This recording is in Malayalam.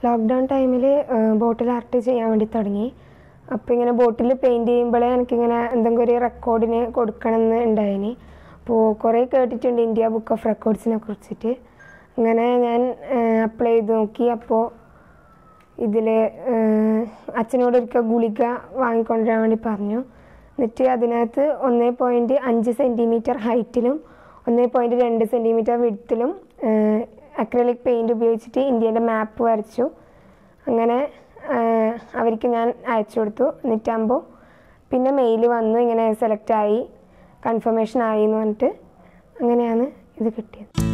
ലോക്ക്ഡൗൺ ടൈമിൽ ബോട്ടിൽ ആർട്ട് ചെയ്യാൻ വേണ്ടി തുടങ്ങി അപ്പോൾ ഇങ്ങനെ ബോട്ടിൽ പെയിൻറ് ചെയ്യുമ്പോഴേ എനിക്കിങ്ങനെ എന്തെങ്കിലും ഒരു റെക്കോർഡിന് കൊടുക്കണമെന്ന് ഉണ്ടായിനി അപ്പോൾ കുറേ കേട്ടിട്ടുണ്ട് ഇന്ത്യ ബുക്ക് ഓഫ് റെക്കോർഡ്സിനെ കുറിച്ചിട്ട് അങ്ങനെ ഞാൻ അപ്ലൈ ചെയ്ത് നോക്കി അപ്പോൾ ഇതിൽ അച്ഛനോട് ഒരിക്കൽ ഗുളിക വാങ്ങിക്കൊണ്ടുവരാൻ വേണ്ടി പറഞ്ഞു എന്നിട്ട് അതിനകത്ത് ഒന്നേ പോയിൻറ്റ് അഞ്ച് സെൻറ്റിമീറ്റർ ഹൈറ്റിലും ഒന്നേ പോയിൻറ്റ് രണ്ട് സെൻറ്റിമീറ്റർ വിഡ്ത്തിലും അക്രലിക് പെയിൻറ് ഉപയോഗിച്ചിട്ട് ഇന്ത്യൻ്റെ മാപ്പ് വരച്ചു അങ്ങനെ ആഹ് അവർക്ക് ഞാൻ അയച്ചു കൊടുത്തു എന്നിട്ടാകുമ്പോൾ പിന്നെ മെയിൽ വന്നു ഇങ്ങനെ സെലക്ട് ആയി കൺഫർമേഷൻ ആയി എന്ന് പറഞ്ഞിട്ട് അങ്ങനെയാണ് ഇത് കിട്ടിയത്